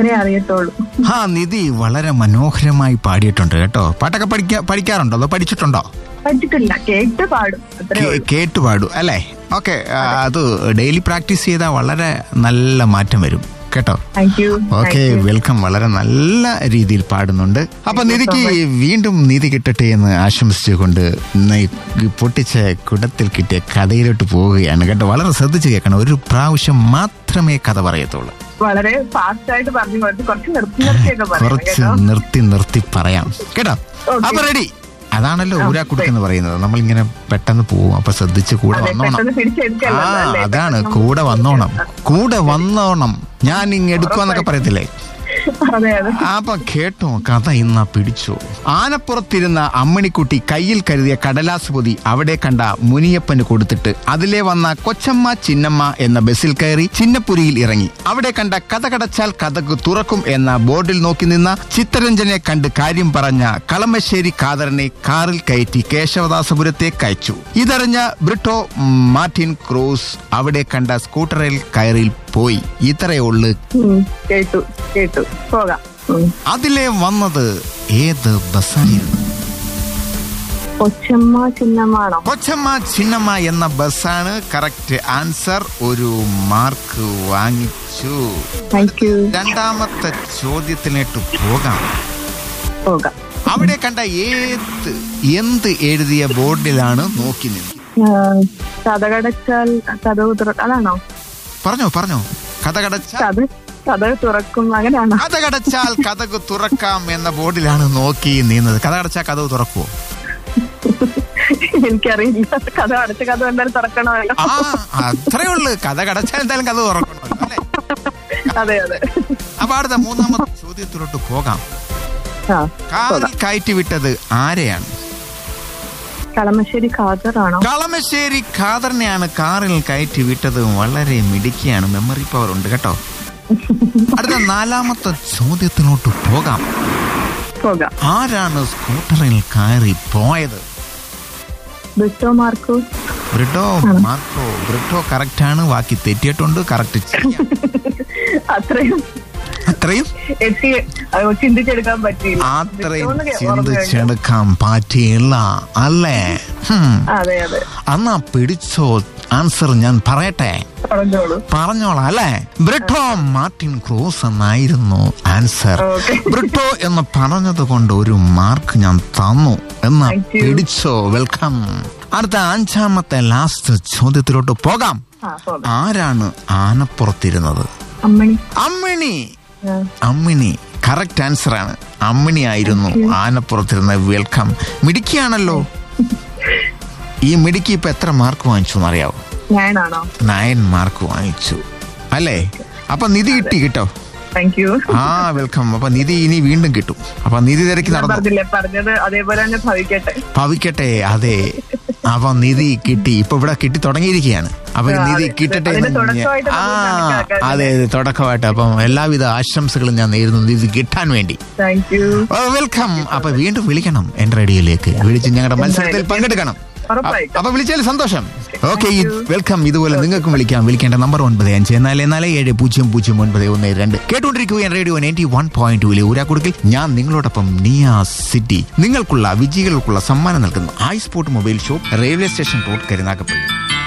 അങ്ങനെ അറിയത്തുള്ളൂ ആ നിധി വളരെ മനോഹരമായി പാടിയിട്ടുണ്ട് കേട്ടോ പാട്ടൊക്കെ പഠിക്കാ പഠിക്കാറുണ്ടോ അതോ പഠിച്ചിട്ടുണ്ടോ പഠിച്ചിട്ടില്ല കേട്ട് പാടും അത്രേ കേ- കേട്ട് പാടും അല്ലേ ഓക്കെ അത് ഡെയിലി പ്രാക്ടീസ് ചെയ്താൽ വളരെ നല്ല മാറ്റം വരും കേട്ടോ താങ്ക് യു ഓക്കെ വെൽക്കം വളരെ നല്ല രീതിയിൽ പാടുന്നുണ്ട് അപ്പൊ നിധിക്ക് വീണ്ടും നീതി കിട്ടട്ടെ എന്ന് ആശംസിച്ചുകൊണ്ട് ഇന്ന് ഈ പൊട്ടിച്ച കുടത്തിൽ കിട്ടിയ കഥയിലോട്ട് പോവുകയാണ് കേട്ടോ വളരെ ശ്രദ്ധിച്ച് കേൾക്കണം ഒരു പ്രാവശ്യം മാത്രമേ കഥ പറയത്തുള്ളൂ വളരെ ഫാസ്റ്റ് ആയിട്ട് പറഞ്ഞു കൊടുത്ത് കുറച്ച് നിർത്തി നിർത്തിയൊക്കെ പറയാം കുറച്ച് കേട്ടോ നിർത്തി നിർത്തി പറയാം കേട്ടോ Okay. അപ്പൊ റെഡി അതാണല്ലോ ഊരാക്കുടുക്കെന്ന് പറയുന്നത് നമ്മളിങ്ങനെ പെട്ടെന്ന് പോവും അപ്പൊ ശ്രദ്ധിച്ച് കൂടെ അതെ വന്നോണം പെട്ടെന്ന് ആ പിടിച്ചെടുക്കല്ലോ അല്ലേ അതാണ് കൂടെ വന്നോണം കൂടെ വന്നോണം ഞാൻ ഇങ്ങ് എടുക്കുവാന്നൊക്കെ പറയത്തില്ലേ അതെ അതെ അപ്പൊ കേട്ടോ കഥ ഇന്ന പിടിച്ചു ആനപ്പുറത്തിരുന്ന അമ്മണിക്കുട്ടി കയ്യിൽ കരുതിയ കടലാസ് പൊതി അവിടെ കണ്ട മുനിയപ്പന് കൊടുത്തിട്ട് അതിലെ വന്ന കൊച്ചമ്മ ചിന്നമ്മ എന്ന ബസ്സിൽ കയറി ചിന്നപ്പുരിയിൽ ഇറങ്ങി അവിടെ കണ്ട കഥ കടച്ചാൽ കഥക്ക് തുറക്കും എന്ന ബോർഡിൽ നോക്കി നിന്ന ചിത്തരഞ്ജനെ കണ്ട് കാര്യം പറഞ്ഞ കളമശ്ശേരി കാതറിനെ കാറിൽ കയറ്റി കേശവദാസപുരത്തേക്ക് അയച്ചു ഇതറിഞ്ഞ ബ്രിട്ടോ മാർട്ടിൻ ക്രൂസ് അവിടെ കണ്ട സ്കൂട്ടറിൽ കയറിൽ പോയി ഇത്രയേ ഉള്ളു ഉം, കേട്ടു കേട്ടു പോകാം ഉം. അതിലെ വന്നത് ഏത് ബസ്സായിരുന്നു കൊച്ചമ്മ ചിഹ്നമാണോ കൊച്ചമ്മ ചിന്നമ്മ എന്ന ബസ്സാണ് കറക്റ്റ് ആൻസർ ഒരു മാർക്ക് വാങ്ങിച്ചു താങ്ക് യു രണ്ടാമത്തെ ചോദ്യത്തിലേക്ക് പോകാം പോകാം അവിടെ കണ്ട ഏത് എന്ത് എഴുതിയ ബോർഡിലാണ് നോക്കി നിന്നത് ആ, കഥകടച്ചാൽ കഥ തുറ അതാണോ പറഞ്ഞോ പറഞ്ഞോ കഥ കടച്ചാൽ കഥ കഥ തുറക്കും അങ്ങനെയാണോ കഥ കടച്ചാൽ കഥകു തുറക്കാം എന്ന ബോർഡിലാണ് നോക്കി നീന്നത് കഥ കടച്ചാൽ കഥ തുറക്കുവോ എനിക്കറിയില്ല കഥ അടച്ച കഥ എന്തായാലും തുറക്കണമല്ലോ ആ അത്രേ ഉള്ളു കഥ കടച്ചാൽ എന്തായാലും കഥ തുറക്കണമല്ലോ അല്ലേ അതെ അതെ അപ്പൊ അടുത്ത മൂന്നാമത്തെ ചോദ്യത്തിലോട്ട് പോകാം ആ കാറിൽ കയറ്റി വിട്ടത് ആരെയാണ് കളമശ്ശേരി ഖാദറാണോ കളമശ്ശേരി ഖാദറിനെയാണ് കാറിൽ കയറ്റി വിട്ടത് വളരെ മിടുക്കിയാണ് മെമ്മറി പവർ ഉണ്ട് കേട്ടോ അടുത്ത നാലാമത്തെ ചോദ്യത്തിലോട്ട് പോകാം പോകാം ആരാണ് സ്കൂട്ടറിൽ കയറി പോയത് Britto Marco Britto Marco Britto correct ആണ് ബാക്കി തെറ്റിയിട്ടുണ്ട് കറക്റ്റ് അത്രയും അത്രയും എത്തി അത് ചിന്തിച്ചെടുക്കാൻ പറ്റിയില്ല അത്രയും ബിട്ടോന്ന് കേ- ഓർമ്മ കഴിഞ്ഞു. ചിന്തിച്ചെടുക്കാൻ പറ്റിയില്ല അല്ലേ ഹും. അതെ അതെ അന്നാ പിടിച്ചോ ആൻസർ ഞാൻ പറയട്ടെ പറഞ്ഞോളൂ പറഞ്ഞോളാം അല്ലേ ബ്രിട്ടോ മാർട്ടിൻ ക്രൂസ് എന്നായിരുന്നു ആൻസർ ഓക്കെ ബ്രിട്ടോ എന്ന് പറഞ്ഞത് കൊണ്ട് ഒരു മാർക്ക് ഞാൻ തന്നു എന്നാ Thank you. പിടിച്ചോ വെൽക്കം അടുത്ത അഞ്ചാമത്തെ ലാസ്റ്റ് ചോദ്യത്തിലോട്ട് പോകാം ആ പോകാം ആരാണ് ആനപ്പുറത്തിരുന്നത് അമ്മണി അമ്മിണി ആ, അമ്മിണി കറക്റ്റ് ആൻസർ ആണ് അമ്മിണി ആയിരുന്നു ആനപ്പുറത്തിരുന്ന വെൽക്കം മിടുക്കിയാണല്ലോ ഈ മിടുക്കി ഇപ്പൊ എത്ര മാർക്ക് വാങ്ങിച്ചു എന്നറിയാവോ ഞാനാണോ നയൻ മാർക്ക് വാങ്ങിച്ചു അല്ലേ അപ്പൊ നിധി കിട്ടി കേട്ടോ താങ്ക് യു ആ വെൽക്കം അപ്പൊ നിധി ഇനി വീണ്ടും കിട്ടും അപ്പൊ നിധി തിരക്കി ഞാൻ നടന്നു പറഞ്ഞില്ലേ പറഞ്ഞത് അതേപോലെ തന്നെ ഭവിക്കട്ടെ ഭവിക്കട്ടെ അതെ അപ്പൊ നിധി കിട്ടി ഇപ്പൊ ഇവിടെ കിട്ടി തുടങ്ങിയിരിക്കുകയാണ് അപ്പൊ ആ, നിധി അതെ. കിട്ടട്ടെ അതിന്റെ എന്ന് ഞാൻ- തുടക്കമായിട്ട് ആ നമുക്ക് കണക്കാക്കാം, അതെ അല്ലേ? അതെ തുടക്കമായിട്ട് അപ്പം എല്ലാവിധ ആശംസകളും ഞാൻ നേരുന്നു നിധി കിട്ടാൻ വേണ്ടി താങ്ക് യു വെൽക്കം അപ്പൊ വീണ്ടും വിളിക്കണം എന്റെ റേഡിയോയിലേക്ക് വിളിച്ച് ഞങ്ങളുടെ മത്സരത്തിൽ പങ്കെടുക്കണം ഉറപ്പായിട്ടും. അപ്പൊ വിളിച്ചാൽ സന്തോഷം ഓക്കെ Thank you. വെൽക്കം ഇതുപോലെ നിങ്ങൾക്കും വിളിക്കാം വിളിക്കേണ്ട നമ്പർ ഒൻപത് അഞ്ച് നാല് നാല് ഏഴ് പൂജ്യം പൂജ്യം ഒൻപത് ഒന്ന് രണ്ട് കേട്ടുകൊണ്ടിരിക്കുകയാണ് റേഡിയോ നയൻറ്റി വൺ പോയിന്റ് ടൂലെ ഊരാക്കുടുക്കിൽ ഞാൻ നിങ്ങളോടൊപ്പം നിയ സിറ്റി നിങ്ങൾക്കുള്ള വിജയികൾക്കുള്ള സമ്മാനം നൽകുന്നു I sport mobile shop railway station road Karunagappally